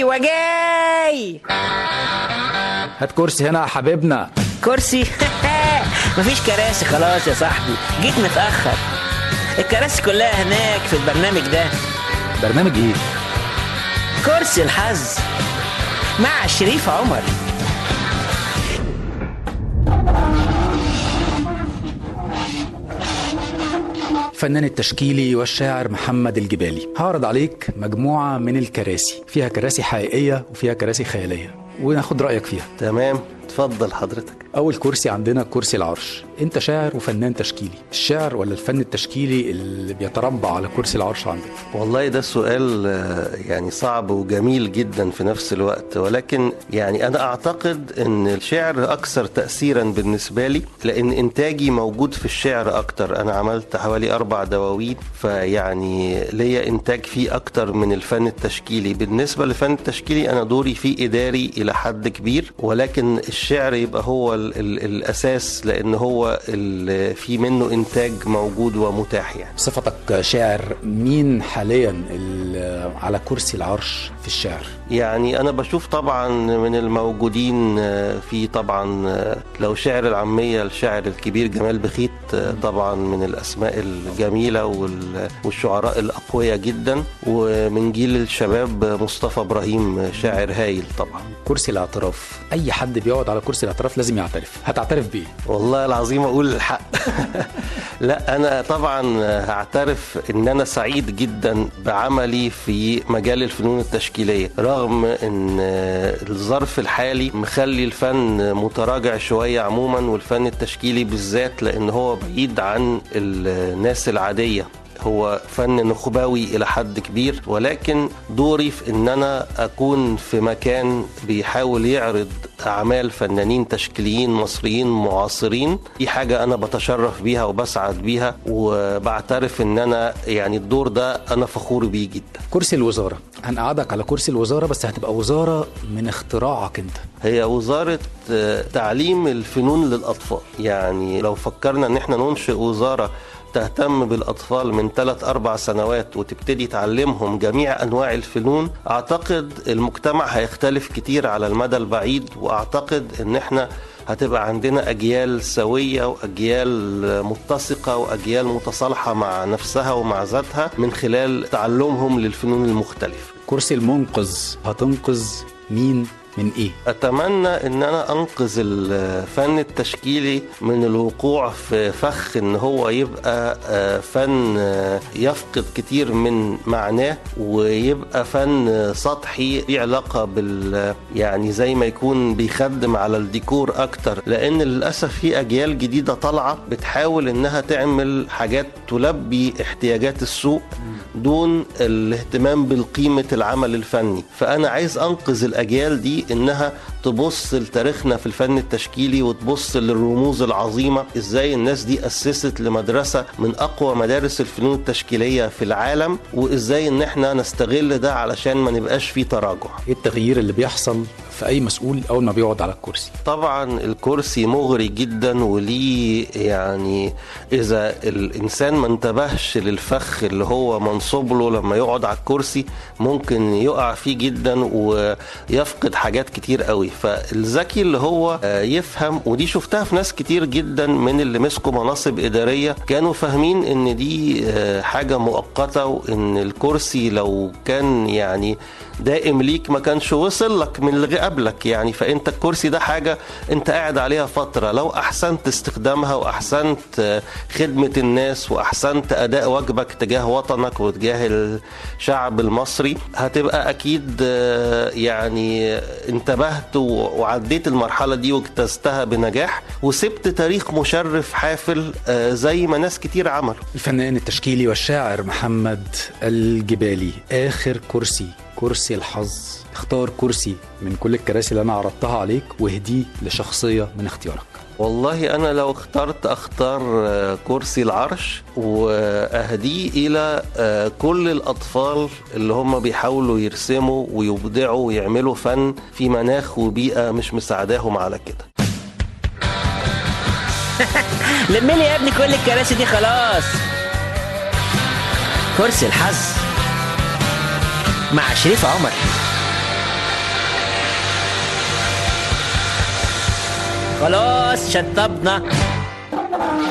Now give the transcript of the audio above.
ايوه جاي هات كرسي هنا يا حبيبنا كرسي مفيش كراسي خلاص يا صاحبي جيت متاخر الكراسي كلها هناك في البرنامج ده برنامج ايه كرسي الحظ مع شريف عمر الفنان التشكيلي والشاعر محمد الجبالي هعرض عليك مجموعة من الكراسي فيها كراسي حقيقية وفيها كراسي خيالية وناخد رأيك فيها تمام اتفضل حضرتك أول كرسي عندنا كرسي العرش أنت شاعر وفنان تشكيلي الشعر ولا الفن التشكيلي اللي بيتربع على كرسي العرش عندك والله ده سؤال آه، يعني صعب وجميل جدا في نفس الوقت ولكن يعني انا اعتقد ان الشعر اكثر تاثيرا بالنسبه لي لان انتاجي موجود في الشعر اكتر انا عملت حوالي اربع دواوين فيعني ليا انتاج فيه اكتر من الفن التشكيلي بالنسبه للفن التشكيلي انا دوري فيه اداري الى حد كبير ولكن الشعر يبقى هو ال ال الاساس لان هو ال- في منه انتاج موجود ومتاح يعني صفتك شاعر مين حاليا ال- على كرسي العرش في الشعر يعني انا بشوف طبعا من الموجودين آه، في طبعا آه، لو شعر العاميه الشاعر الكبير جمال بخيت آه، طبعا من الاسماء الجميله وال- والشعراء الاقوياء جدا ومن جيل الشباب آه، مصطفى ابراهيم آه، شاعر هايل طبعا كرسي الاعتراف اي حد بيقعد على كرسي الاعتراف لازم يعترف هتعترف بيه والله العظيم اقول الحق لا انا طبعا هعترف ان انا سعيد جدا بعملي في مجال الفنون التشكيليه رغم ان الظرف الحالي مخلي الفن متراجع شويه عموما والفن التشكيلي بالذات لان هو بعيد عن الناس العاديه هو فن نخبوي الى حد كبير ولكن دوري في ان انا اكون في مكان بيحاول يعرض اعمال فنانين تشكيليين مصريين معاصرين دي حاجه انا بتشرف بيها وبسعد بيها وبعترف ان انا يعني الدور ده انا فخور بيه جدا كرسي الوزاره هنقعدك على كرسي الوزاره بس هتبقى وزاره من اختراعك انت هي وزارة آه، تعليم الفنون للأطفال يعني لو فكرنا ان احنا ننشئ وزارة تهتم بالأطفال من 3 أربع سنوات وتبتدي تعلمهم جميع أنواع الفنون أعتقد المجتمع هيختلف كتير على المدى البعيد وأعتقد إن إحنا هتبقى عندنا أجيال سوية وأجيال متسقة وأجيال متصالحة مع نفسها ومع ذاتها من خلال تعلمهم للفنون المختلفة كرسي المنقذ هتنقذ مين من ايه اتمنى ان انا انقذ الفن التشكيلي من الوقوع في فخ ان هو يبقى آه، فن آه، يفقد كتير من معناه ويبقى فن سطحي ليه علاقه بال يعني زي ما يكون بيخدم على الديكور اكتر لان للاسف في اجيال جديده طالعه بتحاول انها تعمل حاجات تلبي احتياجات السوق دون الاهتمام بالقيمه العمل الفني فانا عايز انقذ الاجيال دي انها تبص لتاريخنا في الفن التشكيلي وتبص للرموز العظيمه ازاي الناس دي اسست لمدرسه من اقوى مدارس الفنون التشكيليه في العالم وازاي ان احنا نستغل ده علشان ما نبقاش فيه تراجع ايه التغيير اللي بيحصل في اي مسؤول اول ما بيقعد على الكرسي طبعا الكرسي مغري جدا وليه يعني اذا الانسان ما انتبهش للفخ اللي هو منصوب له لما يقعد على الكرسي ممكن يقع فيه جدا ويفقد حاجات كتير قوي فالذكي اللي هو آه، يفهم ودي شفتها في ناس كتير جدا من اللي مسكوا مناصب اداريه كانوا فاهمين ان دي آه، حاجه مؤقته وان الكرسي لو كان يعني دائم ليك ما كانش وصل لك من اللي قبلك يعني فانت الكرسي ده حاجه انت قاعد عليها فتره لو احسنت استخدامها واحسنت آه، خدمه الناس واحسنت اداء واجبك تجاه وطنك وتجاه الشعب المصري هتبقى اكيد آه، يعني انتبهت و- وعديت المرحله دي واجتزتها بنجاح وسبت تاريخ مشرف حافل آه، زي ما ناس كتير عملوا الفنان التشكيلي والشاعر محمد الجبالي اخر كرسي كرسي الحظ اختار كرسي من كل الكراسي اللي انا عرضتها عليك واهديه لشخصيه من اختيارك والله انا لو اخترت اختار آه، كرسي العرش واهديه الى آه، كل الاطفال اللي هم بيحاولوا يرسموا ويبدعوا ويعملوا فن في مناخ وبيئه مش مساعداهم على كده لم لي يا ابني كل الكراسي دي خلاص كرسي الحظ مع شريف عمر خلاص شطبنا